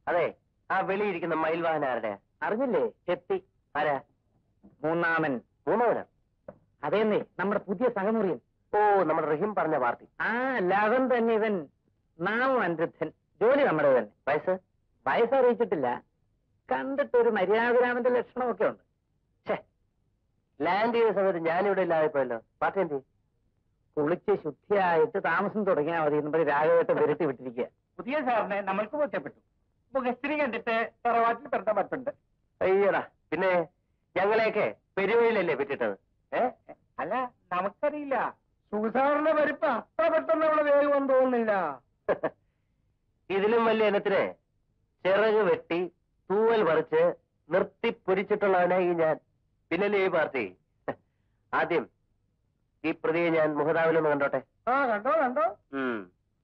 അതെ ആ വെളിയിരിക്കുന്ന മയിൽവാഹന ആരുടെ അറിഞ്ഞില്ലേ എത്തി ആരാ മൂന്നാമൻ മൂന്നവനാ അതേന്നേ നമ്മുടെ പുതിയ സഹമുറിയൻ ഓ നമ്മുടെ റഹീം പറഞ്ഞ പാർട്ടി ആ ലവൻ തന്നെ ഇവൻ നാമം അനിരുദ്ധൻ ജോലി നമ്മുടെ തന്നെ വയസ്സ് വയസ്സറിയിച്ചിട്ടില്ല കണ്ടിട്ട് ഒരു മര്യാദരാമന്റെ ലക്ഷണമൊക്കെ ഉണ്ട് ഛേ ലാൻഡ് ചെയ്ത സമയത്ത് ഞാനിവിടെ ഇല്ലാതെപ്പോയല്ലോ പാർട്ടി എന്ത് ചെയ്യും? കുളിച്ച് ശുദ്ധിയായിട്ട് താമസം തുടങ്ങിയാൽ മതി എന്ന് പറഞ്ഞ് രാഘവേട്ട വിരട്ടി വിട്ടിരിക്കുക പുതിയ സാറിനെ നമ്മൾക്ക് ബോധ്യപ്പെട്ടു മുഖസ്ത്രീ കണ്ടിട്ട് തറവാട്ടിൽ പെടുത്താൻ പറ്റുണ്ട് അയ്യടാ പിന്നെ ഞങ്ങളെയൊക്കെ പെരുവഴിയിലല്ലേ വിട്ടിട്ടത് ഏ അല്ല നമുക്കറിയില്ല സുസാറിന്റെ പരിപ്പ് അത്ര പെട്ടെന്ന് അവളെ വേഗം തോന്നുന്നില്ല ഇതിലും വലിയ ഇനത്തിന് ചിറക് വെട്ടി തൂവൽ പറിച്ച് നിർത്തി പൊരിച്ചിട്ടുള്ളവനാ ഈ ഞാൻ പിന്നല്ലേ ഈ പാർട്ടി ആദ്യം ഈ പ്രതിയെ ഞാൻ മുഖതാവിലൊന്ന് കണ്ടോട്ടെ ആ കണ്ടോ കണ്ടോ ഉം.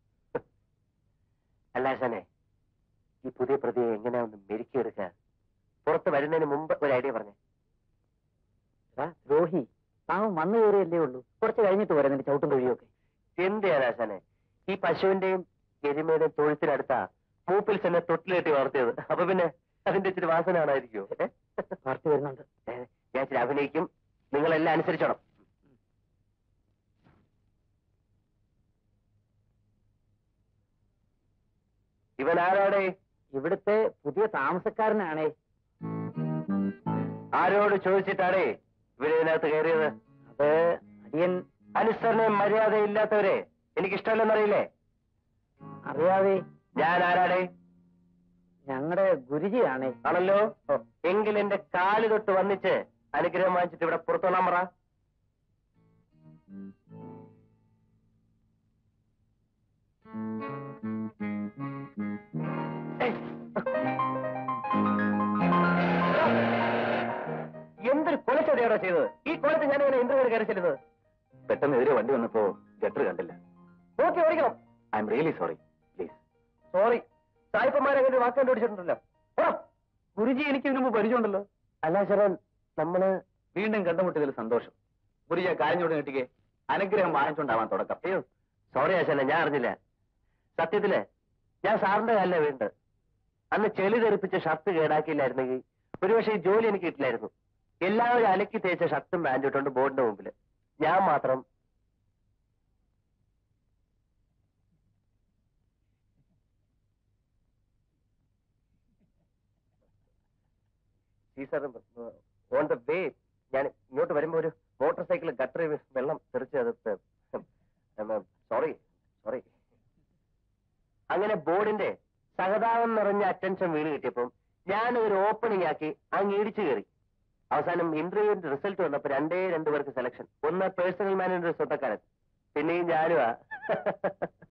അല്ല ആശാനെ ഈ പുതിയ പ്രതിയെ എങ്ങനെയാ ഒന്ന് മെരുക്കിയെടുക്കുക പുറത്ത് വരുന്നതിന് മുമ്പ് ഒരു ഐഡിയ പറഞ്ഞേ എടാ, ദ്രോഹി പാവം വന്നു കയറിയല്ലേ ഉള്ളൂ കുറച്ച് കഴിഞ്ഞിട്ട് വരാം നിന്റെ ചവിട്ടും തൊഴിയൊക്കെ എന്ത് ചെയ്യാൻ ആശാനെ ഈ പശുവിന്റെയും എരുമയുടെയും തൊഴുത്തിനടുത്താ മൂപ്പിൽ തന്നെ തൊട്ടിലെട്ടി വളർത്തിയത് അപ്പൊ പിന്നെ അതിന്റെ ഇച്ചിരി വാസന കാണാതിരിക്കുമോ ഏ? പാർട്ടി വരുന്നുണ്ട് ഏ, ഞാൻ ഇച്ചിരി അഭിനയിക്കും നിങ്ങളെല്ലാം അനുസരിച്ചോണം ഇവൻ ആരോടെ ഇവിടുത്തെ പുതിയ താമസക്കാരനാണേ ആരോട് ചോദിച്ചിട്ടാണേ ഇവരിതിനകത്ത് കയറിയത് അത് അടിയൻ അനുസരണയും മര്യാദയില്ലാത്തവരെ എനിക്കിഷ്ടമല്ലെന്നറിയില്ലേ അറിയാതെ ഞാൻ ആരാടേ ഞങ്ങളുടെ ഗുരുജിയാണേ ആണല്ലോ എങ്കിൽ എന്റെ കാല് തൊട്ട് വന്നിച്ച് അനുഗ്രഹം വാങ്ങിച്ചിട്ട് ഇവിടെ പുറത്തോളാൻ പറ ഏയ്. എന്തൊരു കൊലച്ചതയാണോ ചെയ്തത് ഈ കൊലത്ത് ഞാൻ ഇങ്ങനെ ഇന്റർവ്യൂ കയറി ചെല്ലുന്നത് പെട്ടെന്ന് എതിരെ വണ്ടി വന്നപ്പോ ഗട്ടർ കണ്ടില്ല നോക്കി ഓടിക്കണം I'm really sorry please sorry സായിപ്പന്മാരങ്ങനെ വാക്ക് കണ്ടുപിടിച്ചിട്ടുണ്ടല്ലോ ഓ ഗുരുജി എനിക്ക് ഇതിനു മുമ്പ് പരിചയമുണ്ടല്ലോ അല്ല ശരൺ നമ്മള് വീണ്ടും കണ്ടുമുട്ടിയതിൽ സന്തോഷം ഗുരുജി ആ കാലിഞ്ഞോട് നീട്ടിക്കേ അനുഗ്രഹം വാങ്ങിച്ചുണ്ടാവാൻ തുടക്കം അയ്യോ സോറി ആശാനെ ഞാൻ അറിഞ്ഞില്ല സത്യത്തില് ഞാൻ സാറിന്റെ കാലിലെ വീണ്ട് അന്ന് ചെളി തെറിപ്പിച്ച ഷർട്ട് കേടാക്കിയില്ലായിരുന്നെങ്കിൽ ഒരുപക്ഷെ ഈ ജോലി എനിക്ക് കിട്ടില്ലായിരുന്നു എല്ലാവരും അലക്കി തേച്ച ഷർട്ടും പാൻറ്റും ഇട്ടുകൊണ്ട് ബോർഡിന്റെ മുമ്പിൽ ഞാൻ മാത്രം ഓൺ ദ വേ ഞാൻ ഇങ്ങോട്ട് വരുമ്പോ ഒരു മോട്ടോർ സൈക്കിൾ ഗട്ടർ വെള്ളം തെറിച്ച് അത് സോറി സോറി അങ്ങനെ ബോർഡിന്റെ സഹതാപം നിറഞ്ഞ അറ്റൻഷൻ വീണ് കിട്ടിയപ്പം ഞാൻ ഒരു ഓപ്പണിംഗ് ആക്കി അങ്ങ് ഇടിച്ചു കയറി അവസാനം ഇന്റർവ്യൂവിന്റെ റിസൾട്ട് വന്നപ്പോ രണ്ടേ രണ്ടു പേർക്ക് സെലക്ഷൻ ഒന്ന് പേഴ്സണൽ മാനേജർ സ്വന്തക്കാരൻ പിന്നെയും ഞാനുമാ